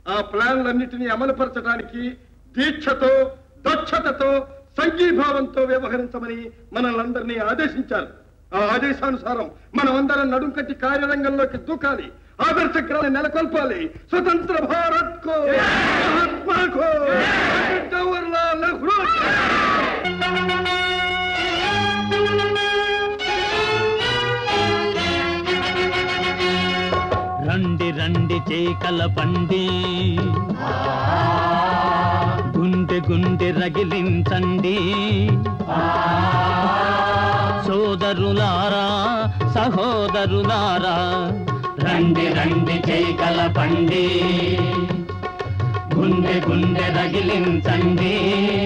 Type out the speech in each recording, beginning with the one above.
ఆ ప్లాన్లన్నిటినీ అమలుపరచడానికి దీక్షతో దక్షతతో సంఘీభావంతో వ్యవహరించమని మనల్ని ఆదేశించారు ఆ ఆదేశానుసారం మనమందరం నడుం కట్టి కార్యరంగంలోకి దూకాలి ఆదర్శగ్రాన్ని నెలకొల్పాలి స్వతంత్ర భారత్ కో మహాత్మా కో జవహర్లాల్ నెహ్రూ రండి రండి చేకల పండి గుండె గుండె రగిలించండి సోదరులారా సహోదరులారా రండి రండి చేకల పండి గుండె గుండె రగిలించండి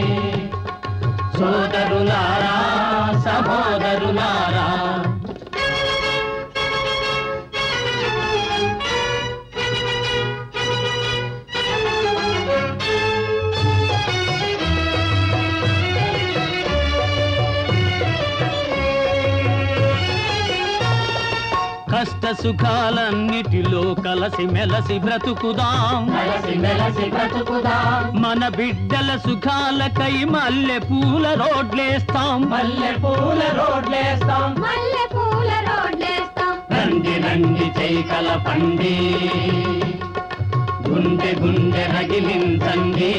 సోదరులారా సహోదరులారా కష్ట సుఖాలన్నిటిలో కలసి మెలసి బ్రతుకుదాం కలసి మెలసి బ్రతుకుదాం మన బిడ్డల సుఖాలకై మల్లె పూల రోడ్లేస్తాం మల్లె పూల రోడ్లేస్తాం మల్లె పూల రోడ్లేస్తాం రండి రండి చేకల పండి గుండె గుండె రగిలించండి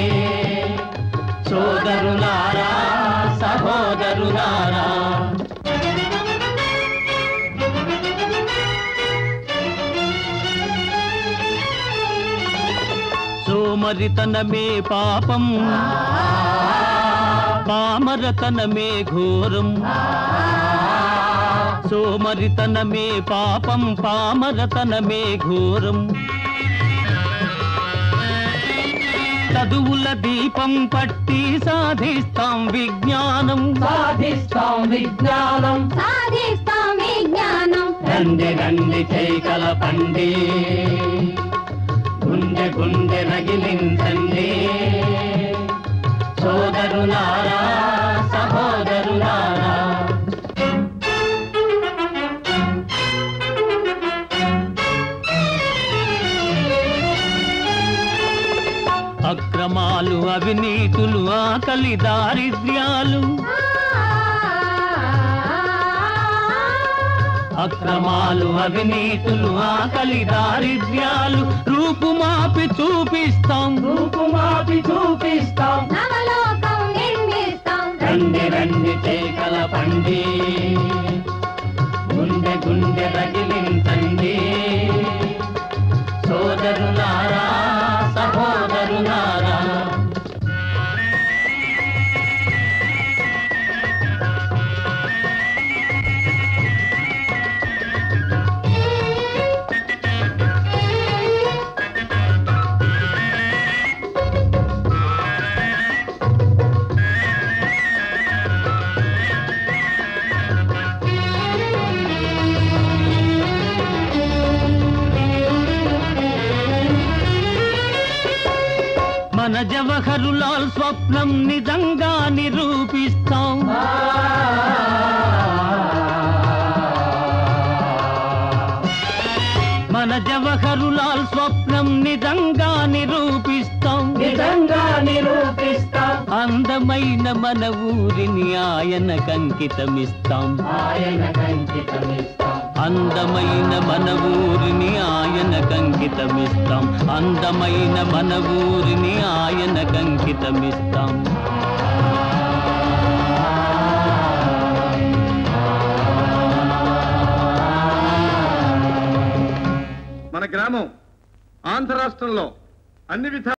సోదరులారా సహోదరులారా సోమరితనమే పాపం పామరతనమే ఘోరం సోమరితనమే పాపం పామరతనమే ఘోరం చదువుల దీపం పట్టి సాధిస్తాం విజ్ఞానం సాధిస్తాం విజ్ఞానం సాధిస్తాం విజ్ఞానం రండి రండి చేకల పండి గుండె గుండె రగిలించండి సోదరులారా సహోదరులారా అక్రమాలు అవినీతులు ఆకలి దారిద్ర్యాలు అక్రమాలు అవినీతులు ఆకలి దారిద్ర్యాలు రూపుమాపి చూపిస్తాం రూపుమాపి చూపిస్తాం నవలోకం నిర్మిస్తాం రండి రండి చేకల పండి గుండె గుండె రగిలించండి సోదరులారా సహోదరులారా మన జవహరులాల్ స్వప్నం నిజంగా నిరూపిస్తాం మన జవహరులాల్ స్వప్నం నిజంగా నిరూపిస్తాం నిజంగా నిరూపిస్తాం అందమైన మన ఊరిని ఆయన కంకితమిస్తాం ఆయన కంకితమిస్తాం అందమైన మన ఊరిని ఆయన కంకితమిస్తాం అందమైన మన ఊరిని ఆయన కంకితమిస్తాం మన గ్రామం ఆంధ్ర రాష్ట్రంలో అన్ని విధాల